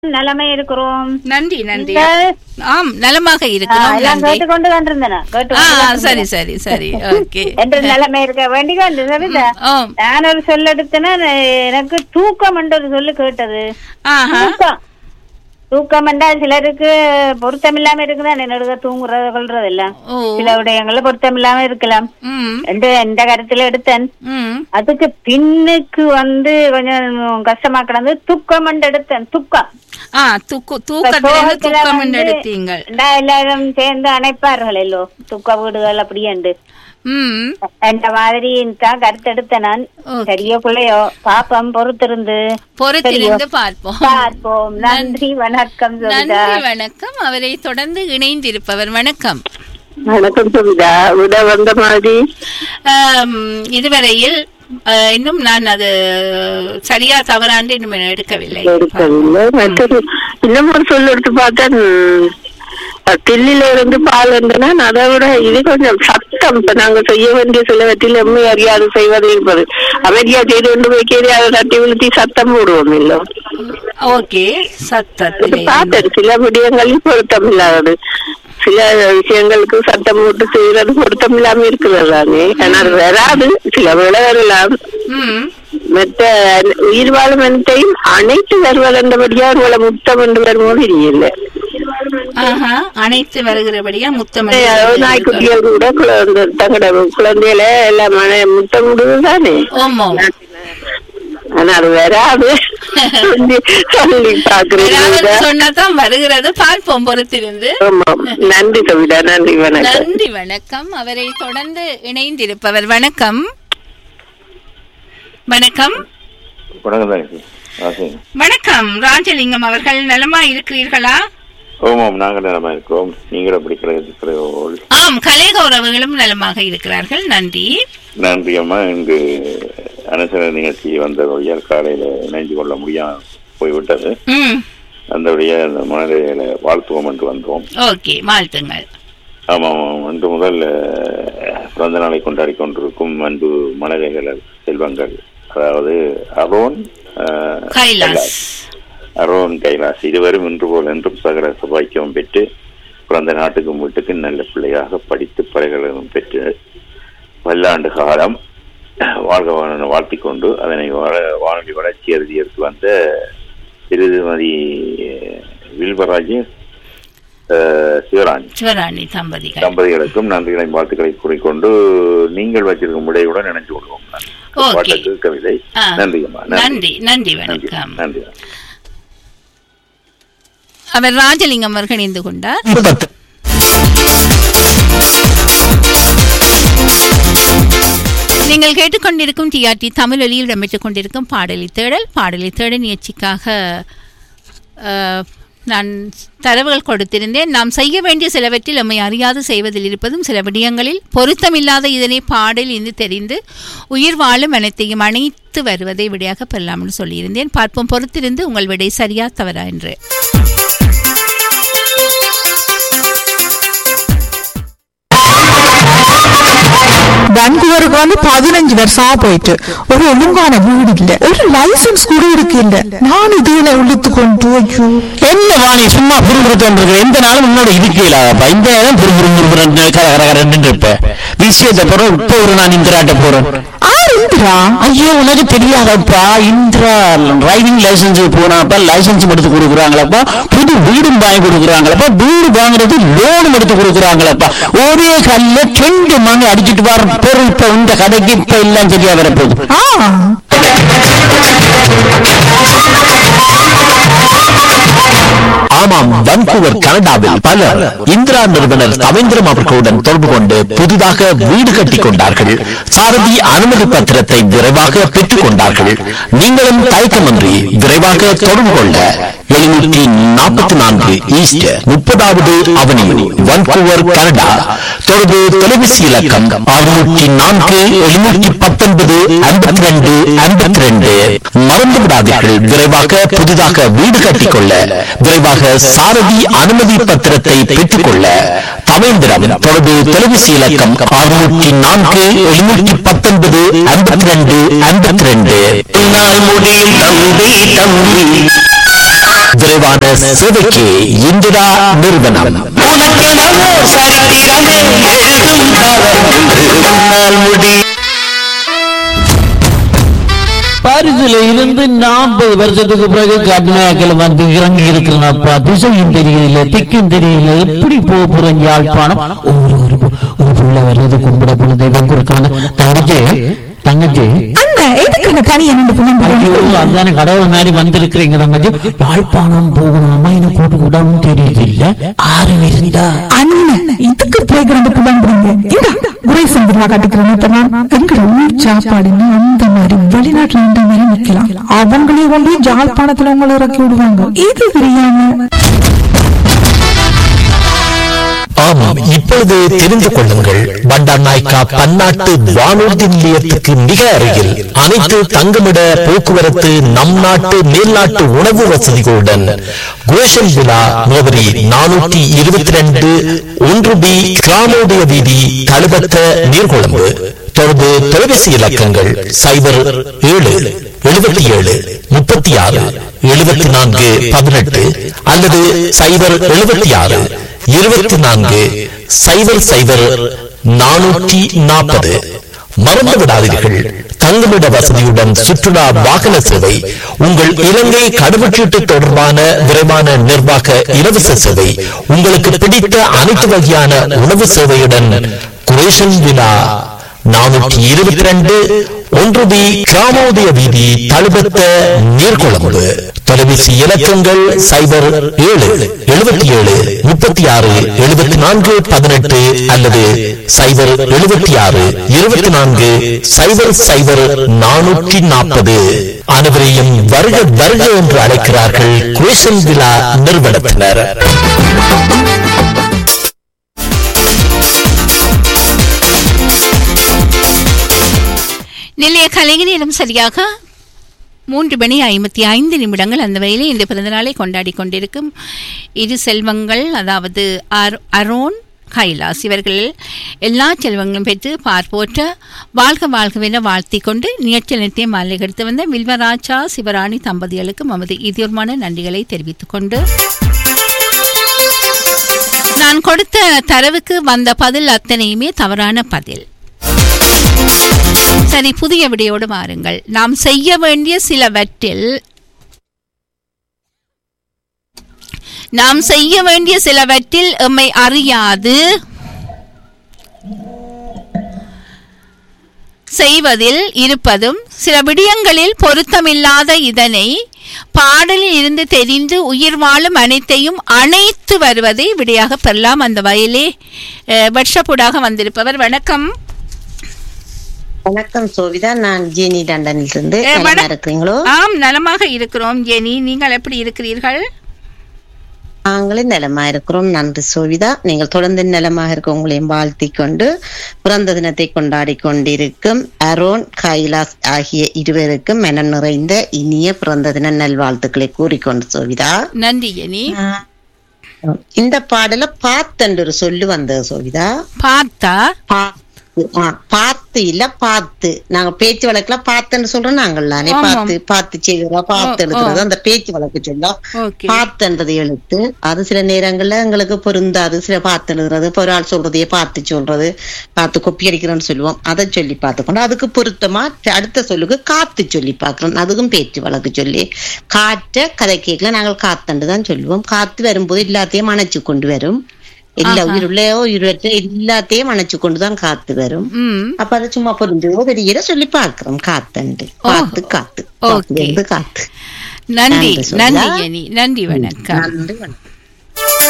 நலமே இருக்கிறோம் நன்றி நன்றி நீங்கள்? ஆம் நலமாக ஆ, இருக்கிறோம் எல்லாம் நன்றி கேட்டுக்கொண்டு வந்திருந்தேன் கேட்டு ஆ கொண்டு ஆ, வந்திருந்தேன். சரி சரி சரி ஓகே என்று நிலைமை இருக்க வேண்டிய வந்து சரிதா ஆம் நான் ஒரு சொல் எடுத்தேன்னா எனக்கு தூக்கம் என்ற ஒரு சொல்லு கேட்டது ஆஹா தூக்கம் தூக்கம் என்றால் சிலருக்கு பொருத்தம் இல்லாம இருக்குதான் என்னோட தூங்குறது கொள்றது எல்லாம் ஓ சில விடயங்கள்ல பொருத்தம் இல்லாம இருக்கலாம் ம் என்று எந்த கருத்துல எடுத்தேன் ம் அதுக்கு பின்னுக்கு வந்து கொஞ்சம் கஷ்டமா கிடந்து துக்கம் என்று எடுத்தேன் துக்கம் ஆ தூக்கு தூக்கத்துல சோகத்துல தூக்கம் வந்து எடுத்தீங்கள் இந்த எல்லாரும் சேர்ந்து அணைப்பார்கள் எல்லோ துக்க வீடுகள் அப்படியேண்டு ம் அந்த மாதிரி தான் கருத்தெடுத்த நான் Okay. சரியோ பிள்ளையோ பாப்பம் பொறுத்திருந்து பொறுத்திருந்து பார்ப்போம் பார்ப்போம் நன்றி வணக்கம் சொல்லுதா நன்றி வணக்கம் அவரை தொடர்ந்து இணைந்திருப்பவர் வணக்கம் வணக்கம் சுமிதா விட வந்த மாதிரி ஆம், இதுவரையில் ஆ, இன்னும் நான் அது சரியா தவறாண்டு இன்னும் எடுக்கவில்லை எடுக்கவில்லை மற்றது இன்னும் ஒரு சொல் எடுத்து பார்த்தேன் தில்லில இருந்து பால் இருந்தனா அதை விட இது கொஞ்சம் சத்தம் இப்ப நாங்க செய்ய வேண்டிய சிலவற்றில் எம்மை அறியாது செய்வது இருப்பது அமைதியா செய்து கொண்டு போய் கேரி அதை தட்டி விழுத்தி சத்தம் போடுவோம் இல்லை ஓகே இது சத்தத்திலே பார்த்தேன் சில விடயங்களில் பொருத்தம் இல்லாதது சில விஷயங்களுக்கு சத்தம் போட்டு செய்யறது பொருத்தம் இல்லாம இருக்கிறது தானே ஆனால் வராது சில வேளை வரலாம் ம் மற்ற உயிர் வாழும் அனைத்தையும் அனைத்து வருவதென்றபடியா உங்களை முத்தம் என்று வருமோ தெரியல ஆஹா அனைத்து வருகிறபடியா முத்தம் நாய்க்குட்டிகள் கூட குழந்தை தங்கட குழந்தையில எல்லாம் மன முத்தம் விடுவது தானே ஓமோ ஆனா அது வராது சொல்லி சொல்லி பாக்குறீங்க சொன்னதான் வருகிறது பார்ப்போம் பொறுத்திருந்து ஆமாம் நன்றி கவிதா நன்றி வணக்கம் நன்றி வணக்கம் அவரை தொடர்ந்து இணைந்திருப்பவர் வணக்கம் வணக்கம் வணக்கம் தான் ஆசைங்க வணக்கம் ராஜலிங்கம் அவர்கள் நலமா இருக்கிறீர்களா ஓமாம் நாங்கள் நிலமா இருக்கிறோம் நீங்கள் எப்படி இருக்கிறோம் ஆம் கலைகௌரவர்களும் நலமாக இருக்கிறார்கள் நன்றி நன்றி அம்மா இங்கு அனுசர நிகழ்ச்சி வந்த வழியால் காலையில் இணைந்து கொள்ள முடியாம போய்விட்டது ம் அந்த வழியாக அந்த மனநிலையில வாழ்த்துவோம் என்று வந்தோம் ஓகே வாழ்த்துங்கள் ஆமாம் ஆமாம் இன்று முதல் அஹ், பிறந்த நாளை கொண்டாடி கொண்டிருக்கும் அன்பு மனதைகள செல்வங்கள் அதாவது அரோன் அஹ், கைலாஸ் அரோன் கைலாஸ் இருவரும் இன்று போல் என்றும் சகல சபாக்கியம் பெற்று பிறந்த நாட்டுக்கும் வீட்டுக்கும் நல்ல பிள்ளையாக படித்து பலகளும் பெற்று பல்லாண்டு காலம் வாழ்க வாழ வாழ்த்திக் கொண்டு அதனை வாழ வானொலி வளர்ச்சி எழுதி எடுத்து வந்த திருமதி வில்வராஜ் அஹ், சிவராணி சிவராணி தம்பதிகள் தம்பதிகளுக்கும் நன்றிகளை வாழ்த்துக்களை கூறிக்கொண்டு நீங்கள் வச்சிருக்கும் விடையுடன் நினைச்சு கொள்வோம் Okay. பாட்டுக்கு கவிதை ஆ. நன்றி அம்மா நன்றி நன்றி நன்றி வணக்கம் நன்றி அவர் ராஜலிங்கம் அவர்கள் இணைந்து கொண்டார் நீங்கள் கேட்டுக்கொண்டிருக்கும் டிஆர்டி தமிழ் ஒலியில் இடம்பெற்றுக் கொண்டிருக்கும் பாடலி தேடல் பாடலி தேடல் நிகழ்ச்சிக்காக அஹ், நான் தரவுகள் கொடுத்திருந்தேன் நாம் செய்ய வேண்டிய சிலவற்றில் நம்மை அறியாது செய்வதில் இருப்பதும் சில விடயங்களில் பொருத்தமில்லாத இதனை பாடல் என்று தெரிந்து உயிர் வாழும் அனைத்தையும் அணைத்து வருவதை விடையாக பெறலாம்னு சொல்லியிருந்தேன் பார்ப்போம் பொறுத்திருந்து உங்கள் விடை சரியா தவறா என்று பெங்களூருக்கு வந்து பதினஞ்சு வருஷமா போயிட்டு ஒரு ஒழுங்கான வீடு இல்ல ஒரு லைசன்ஸ் கூட இருக்கு இல்ல நான் இதுல இழுத்து கொண்டு ஐயோ என்ன வாணி சும்மா புரிஞ்சுட்டு எந்த நாளும் முன்னோட இருக்கலாப்பா இந்த நேரம் புரிபுறு கர கர கரன்னு இருப்ப விஷயத்தை போறோம் இப்ப ஒரு நான் இந்திராட்ட போறேன் ஆர் இந்திரா ஐயோ உனக்கு தெரியாதப்பா இந்திரா டிரைவிங் லைசன்ஸ் போனாப்பா லைசன்ஸ் எடுத்து கொடுக்குறாங்களப்பா புது வீடும் வாங்கி கொடுக்குறாங்களப்பா வீடு வாங்குறது லோனும் எடுத்து கொடுக்குறாங்களப்பா ஒரே கல்ல ரெண்டு மணி அடிச்சிட்டு வர பொருள் இப்ப இந்த கடைக்கு இப்ப எல்லாம் சரியா வரப்போகுது ஆ ஆமாம் வன்கூவர் கனடாவில் பலர் இந்திரா நிறுவனர் தவேந்திரம் அவர்களுடன் தொடர்பு கொண்டு புதிதாக வீடு கட்டிக் கொண்டார்கள் சாரதி அனுமதி பத்திரத்தை விரைவாக பெற்றுக் கொண்டார்கள் நீங்களும் தயக்கமின்றி விரைவாக தொடர்பு கொள்ள எழுநூற்றி நாற்பத்தி நான்கு ஈஸ்ட் முப்பதாவது அவனியூ வன்கூவர் கனடா தொடர்பு தொலைபேசி இலக்கம் அறுநூற்றி நான்கு எழுநூற்றி பத்தொன்பது ஐம்பத்தி ரெண்டு ஐம்பத்தி ரெண்டு மறந்து விடாதீர்கள் விரைவாக புதிதாக வீடு கட்டிக்கொள்ள விரைவாக சாரதி அனுமதி பத்திரத்தை பெற்றுக்கொள்ள தவேந்திரம் தொடர்பு தொலைபேசி இலக்கம் அறுநூற்றி நான்கு எழுநூற்றி பத்தொன்பது ஐம்பத்தி ரெண்டு ஐம்பத்தி ரெண்டு முடியும் தம்பி தம்பி விரைவான சேவைக்கு இந்திரா நிறுவனம் உனக்கெனவோ சரித்திரமே எழுதும் காலம் என்று உன்னால் முடி பாரிஸ்ல இருந்து நாற்பது வருஷத்துக்கு பிறகு கர்நாயகில் வந்து இறங்கி இருக்கிறனப்பா திசையும் தெரியல திக்கும் தெரியல எப்படி போக போறேன் யாழ்ப்பாணம் ஒரு ஒரு ஒரு புள்ள வர்றது கும்பிட போன தெய்வம் கொடுக்கான தங்கச்சி தங்கச்சி அண்ணா எதுக்கு இந்த தனியா நின்று புலம்புறீங்க? ஐயோ அதான கடவுள் மாதிரி வந்திருக்கிறீங்க தங்கச்சி யாழ்ப்பாணம் போகணுமா எனக்கு கூட்டு கூடாமல் தெரியுது இல்ல ஆறு இருந்தா அண்ணன் இதுக்கு போய் கிடந்து புலம்புறீங்க இந்த உரை சந்திரா காட்டிக்கிறேன் எங்கட ஊர் சாப்பாடுன்னு அந்த மாதிரி வெளிநாட்டுல இந்த மாதிரி நிக்கலாம் அவங்களே கொண்டு போய் ஜாழ்ப்பாணத்துல உங்களை இறக்கி விடுவாங்க இது தெரியாம ஆமாம் இப்பொழுது தெரிந்து கொள்ளுங்கள் பண்டார் நாய்க்கா பன்னாட்டு வானூர்தி நிலையத்துக்கு மிக அருகில் அனைத்து தங்குமிட போக்குவரத்து நம் நாட்டு மேல்நாட்டு உணவு வசதிகளுடன் குரேஷன் விழா முகவரி நானூற்றி இருபத்தி ரெண்டு ஒன்று பி கிராமோதய வீதி தழுபத்த நீர்கொழும்பு தொடர்பு தொலைபேசி இலக்கங்கள் சைபர் ஏழு எழுபத்தி ஏழு முப்பத்தி ஆறு எழுபத்தி நான்கு பதினெட்டு அல்லது சைபர் எழுபத்தி ஆறு இருபத்தி நான்கு சைபர் சைபர் நானூற்றி நாற்பது மறந்து விடாதீர்கள் தங்குமிட வசதியுடன் சுற்றுலா வாகன சேவை உங்கள் இலங்கை கடவுச்சீட்டு தொடர்பான விரைவான நிர்வாக இலவச சேவை உங்களுக்கு பிடித்த அனைத்து வகையான உணவு சேவையுடன் குரேஷன் விழா நானூற்றி இருபத்தி ரெண்டு ஒன்று பி கிராமோதய வீதி தழுபத்த நீர்கொழும்பு தொலைபேசி இலக்கங்கள் சைபர் ஏழு எழுபத்தி ஏழு முப்பத்தி ஆறு எழுபத்தி நான்கு பதினெட்டு அல்லது சைபர் எழுபத்தி ஆறு இருபத்தி நான்கு சைபர் சைபர் நானூற்றி நாற்பது அனைவரையும் வருக வருக என்று அழைக்கிறார்கள் குரேஷன் விழா நிறுவனத்தினர் நிலைய கலைஞரிடம் சரியாக மூன்று மணி ஐம்பத்தி ஐந்து நிமிடங்கள் அந்த வகையில் இந்த பிறந்தநாளை கொண்டாடி கொண்டிருக்கும் இரு செல்வங்கள் அதாவது அர்- அரோன் கைலாஸ் இவர்கள் எல்லா செல்வங்களும் பெற்று பார்ப்போற்ற வாழ்க வாழ்கவென வாழ்த்திக் கொண்டு நிகழ்ச்சி மாலை எடுத்து வந்த வில்வராஜா சிவராணி தம்பதிகளுக்கு நமது இதயமான நன்றிகளை தெரிவித்துக் கொண்டு நான் கொடுத்த தரவுக்கு வந்த பதில் அத்தனையுமே தவறான பதில் சரி புதிய விடையோடு வாருங்கள் நாம் செய்ய வேண்டிய சிலவற்றில் நாம் செய்ய வேண்டிய சிலவற்றில் எம்மை அறியாது செய்வதில் இருப்பதும் சில விடயங்களில் பொருத்தமில்லாத இதனை பாடலில் இருந்து தெரிந்து உயிர் வாழும் அனைத்தையும் அணைத்து வருவதை விடையாக பெறலாம் அந்த வயலே வருஷப்பூடாக வந்திருப்பவர் வணக்கம் வணக்கம் சோவிதா நான் ஜெனி லண்டனில் இருந்து ஏ, நலமா வணக்- இருக்கிறீங்களோ ஆம் நலமாக இருக்கிறோம் ஜெனி நீங்கள் எப்படி இருக்கிறீர்கள் நாங்களும் நலமா இருக்கிறோம் நன்றி சோவிதா நீங்கள் தொடர்ந்து நலமாக இருக்க உங்களையும் வாழ்த்திக் கொண்டு பிறந்த தினத்தை கொண்டாடி கொண்டிருக்கும் அரோன் கைலாஸ் ஆகிய இருவருக்கும் மனம் நிறைந்த இனிய பிறந்த தின நல்வாழ்த்துக்களை கூறிக்கொண்டு சோவிதா நன்றி ஜெனி இந்த பாடல பாத்தன்று ஒரு சொல்லு வந்தது சோவிதா பார்த்தா பார்த்து ஆ, பார்த்து இல்ல பார்த்து நாங்க பேச்சு வழக்குல பார்த்துன்னு சொல்றோம் நாங்கள் தானே ஆமாம். பார்த்து பார்த்து செய்கிறோம் பார்த்து ஓ, எழுதுறது ஓ. அந்த பேச்சு வழக்கு சொல்லும் ஓகே பார்த்துன்றது எழுத்து அது சில நேரங்கள்ல எங்களுக்கு பொருந்தாது சில பார்த்து எழுதுறது இப்ப ஒரு ஆள் சொல்றதையே பார்த்து சொல்றது பார்த்து கொப்பி அடிக்கிறோம்னு சொல்லுவோம் அதை சொல்லி பார்த்துக்கணும் அதுக்கு பொருத்தமா அடுத்த சொல்லுக்கு காத்து சொல்லி பார்க்கிறோம் அதுக்கும் பேச்சு வழக்கு சொல்லி காற்ற கதை கேட்கல நாங்கள் காத்தண்டு தான் சொல்லுவோம் காத்து வரும்போது எல்லாத்தையும் அணைச்சு கொண்டு வரும் எல்லா ஆஹா. உயிருள்ளயோ உயிரற்ற எல்லாத்தையும் அணைச்சு கொண்டுதான் காத்து வரும் ம் அப்ப அதை சும்மா பொருந்தோ பெரிய சொல்லி பார்க்கிறோம் காத்தண்டு ஓ. காத்து காத்து ஓகே. காத்து காத்து நன்றி நன்றி, சுதா. நன்றி ஜெனி நன்றி வணக்கம் நன்றி வணக்கம்